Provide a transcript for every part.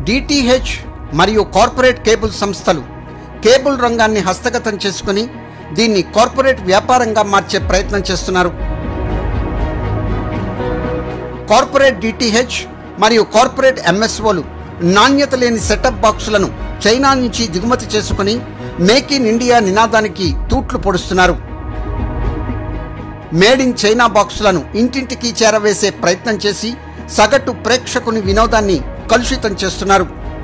DTH మరియు corporate cable సంస్థలు cable రంగాన్ని హస్తగతం చేసుకుని దీన్ని కార్పొరేట్ వ్యాపారంగా మార్చే ప్రయత్నం చేస్తున్నారు కార్పొరేట్ డిటిహెచ్ మరియు కార్పొరేట్ ఎంఎస్ఓలు నాణ్యత లేని సెటప్ బాక్సులను చైనా నుంచి దిగుమతి చేసుకుని మేక్ ఇన్ ఇండియా నినాదానికి తూట్లు పొడుస్తున్నారు మేడ్ ఇన్ చైనా బాక్సులను ఇంటింటికి చేరవేసే ప్రయత్నం చేసి సగటు ప్రేక్షకుని వినోదాన్ని కలుషితం చేస్తున్నారు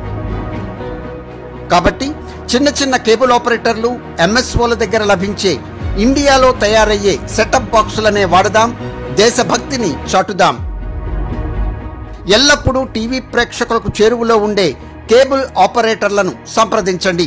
కాబట్టి చిన్న చిన్న కేబుల్ ఆపరేటర్లు ఎంఎస్ఓల దగ్గర లభించే ఇండియాలో తయారయ్యే సెటప్ బాక్సులనే వాడదాం దేశభక్తిని చాటుదాం ఎల్లప్పుడూ టీవీ ప్రేక్షకులకు చేరువలో ఉండే కేబుల్ ఆపరేటర్లను సంప్రదించండి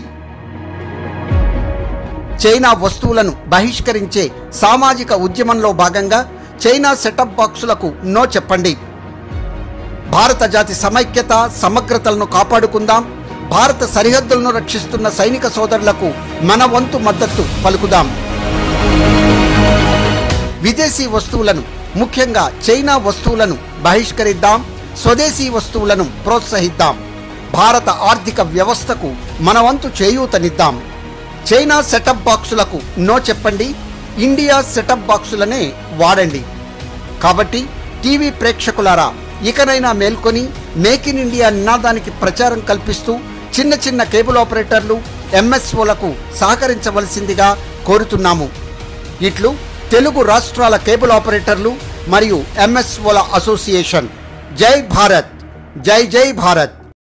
చైనా వస్తువులను బహిష్కరించే సామాజిక ఉద్యమంలో భాగంగా చైనా సెటప్ బాక్సులకు నో చెప్పండి భారత జాతి సమైక్యత సమగ్రతలను కాపాడుకుందాం భారత సరిహద్దులను రక్షిస్తున్న సైనిక సోదరులకు మన వంతు మద్దతు పలుకుదాం విదేశీ వస్తువులను ముఖ్యంగా చైనా వస్తువులను బహిష్కరిద్దాం స్వదేశీ వస్తువులను ప్రోత్సహిద్దాం భారత ఆర్థిక వ్యవస్థకు మన వంతు చేయూతనిద్దాం చైనా సెటప్ బాక్సులకు నో చెప్పండి ఇండియా సెటప్ బాక్సులనే వాడండి కాబట్టి టీవీ ప్రేక్షకులారా ఇకనైనా మేల్కొని మేక్ ఇన్ ఇండియా నినాదానికి ప్రచారం కల్పిస్తూ చిన్న చిన్న కేబుల్ ఆపరేటర్లు ఎంఎస్ఓలకు సహకరించవలసిందిగా కోరుతున్నాము ఇట్లు తెలుగు రాష్ట్రాల కేబుల్ ఆపరేటర్లు మరియు ఎంఎస్ఓల అసోసియేషన్ జై భారత్ జై జై భారత్